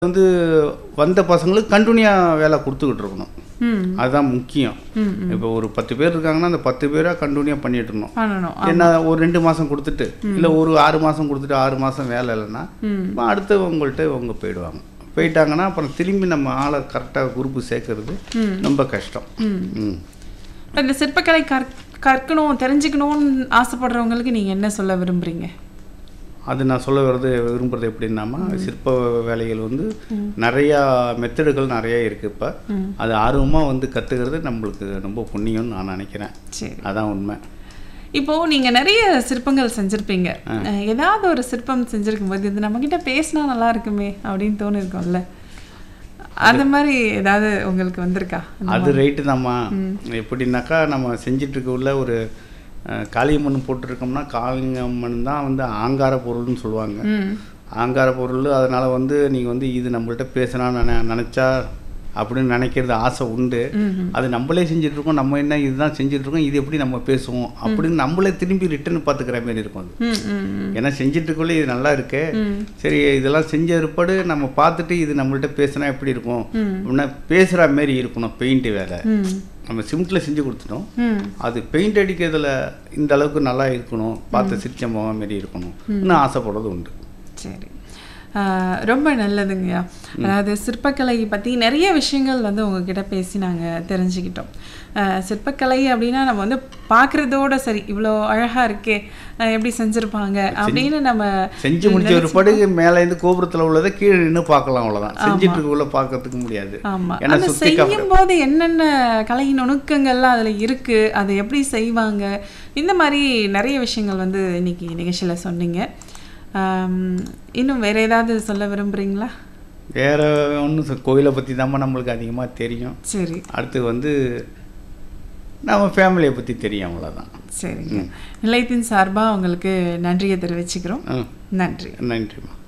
வந்து வந்த பசங்களுக்கு கண்டினியூவாக வேலை கொடுத்துக்கிட்டு இருக்கணும் ம் அதுதான் முக்கியம் ம் இப்போ ஒரு பத்து பேர் இருக்காங்கன்னா அந்த பத்து பேராக கண்டினியூவாக பண்ணிட்டு இருக்கணும் பண்ணணும் என்ன ஒரு ரெண்டு மாதம் கொடுத்துட்டு இல்லை ஒரு ஆறு மாதம் கொடுத்துட்டு ஆறு மாதம் வேலை இல்லைன்னா ம் அப்ப அடுத்து உங்கள்கிட்ட அவங்க போயிடுவாங்க போயிட்டாங்கன்னா அப்புறம் திரும்பி நம்ம ஆளை கரெக்டாக குரூப்பு சேர்க்கறது ம். ரொம்ப கஷ்டம் ம் ம் இப்ப இந்த சிற்பக்கலை கற் கற்கணும் தெரிஞ்சுக்கணும்னு ஆசைப்படுறவங்களுக்கு நீங்க என்ன சொல்ல விரும்புறீங்க அது நான் சொல்ல வர்றது விரும்புறது எப்படின்னாமா சிற்ப வேலைகள் வந்து நிறையா மெத்தடுகள் நிறைய இருக்குது இப்போ ம். அது ஆர்வமாக வந்து கற்றுக்கிறது நம்மளுக்கு ரொம்ப புண்ணியம்னு நான் நினைக்கிறேன் சரி அதான் உண்மை இப்போ நீங்க நிறைய சிற்பங்கள் செஞ்சிருப்பீங்க அஹ், ஏதாவது ஒரு சிற்பம் செஞ்சிருக்கும் போது இது நம்ம கிட்ட பேசினா நல்லா இருக்குமே அப்படின்னு தோணு இருக்கும்ல அந்த மாதிரி ஏதாவது உங்களுக்கு வந்திருக்கா அது ரைட்டு தாம்மா எப்படின்னாக்கா நம்ம செஞ்சுட்டு இருக்க உள்ள ஒரு அஹ், காளியம்மன் போட்டிருக்கோம்னா காளியம்மன் தான் வந்து ஆங்கார பொருள்னு சொல்லுவாங்க ம் ஆங்கார பொருள் அதனால் வந்து நீங்கள் வந்து இது நம்மள்ட்ட பேசலாம்னு நினை நினச்சா அப்படின்னு நினைக்கிறது ஆசை உண்டு ம் அது நம்மளே செஞ்சுட்டு இருக்கோம் நம்ம என்ன இதுதான் செஞ்சுட்டு இருக்கோம் இது எப்படி நம்ம பேசுவோம் அப்படின்னு நம்மளே திரும்பி ரிட்டர்ன் பார்த்துக்கிற மாதிரி இருக்கும் அது ம் ம் ம் ஏன்னா செஞ்சுட்டு இருக்கக்குள்ளே இது நல்லா இருக்கே ம் சரி இதெல்லாம் செஞ்ச பிற்பாடு நம்ம பார்த்துட்டு இது நம்மள்ட்ட பேசினா எப்படி இருக்கும் ம். அப்படின்னா பேசுகிற மாரி இருக்கணும் பெயிண்ட் வேலை ம் நம்ம சிமெண்ட்டில் செஞ்சு கொடுத்துட்டோம் ம் அது பெயிண்ட் அடிக்கிறதுல இந்த அளவுக்கு நல்லா இருக்கணும் பார்த்து சிரிச்ச முகம் மாரி இருக்கணும் இன்னும் ஆசைப்படுறது உண்டு சரி ஆஹ் ரொம்ப நல்லதுங்கய்யா அதாவது சிற்பக்கலை பற்றி நிறைய விஷயங்கள் வந்து உங்ககிட்ட பேசி நாங்கள் தெரிஞ்சுக்கிட்டோம் ஆஹ் சிற்பக்கலை அப்படின்னா நம்ம வந்து பார்க்குறதோட சரி இவ்வளோ அழகாக இருக்கே ஆஹ் எப்படி செஞ்சுருப்பாங்க அப்படின்னு நம்ம செஞ்சு முடிச்ச ஒரு படுகு மேலேருந்து கோபுரத்தில் உள்ளதை கீழே நின்று பார்க்கலாம் அவ்வளோதான் செஞ்சுட்டு இருக்கக்குள்ள பார்க்கறதுக்கு முடியாது ஆமாம் ஏன்னா அந்த சுற்றி செய்யும் போது என்னென்ன கலை நுணுக்கங்கள்லாம் அதில் இருக்குது அதை எப்படி செய்வாங்க இந்த மாதிரி நிறைய விஷயங்கள் வந்து இன்னைக்கு நிகழ்ச்சியில் சொன்னீங்க ஆம், இன்னும் வேற ஏதாவது சொல்ல விரும்புறீங்களா வேற ஒன்றும் கோயிலை பற்றி தாம்மா நம்மளுக்கு அதிகமாக தெரியும் சரி அடுத்து வந்து நம்ம ஃபேமிலியை பற்றி தெரியும் அவ்வளோதான் சரிங்க நிலையத்தின் சார்பாக உங்களுக்கு நன்றியை தெரிவிச்சுக்கிறோம் ம் நன்றி நன்றிம்மா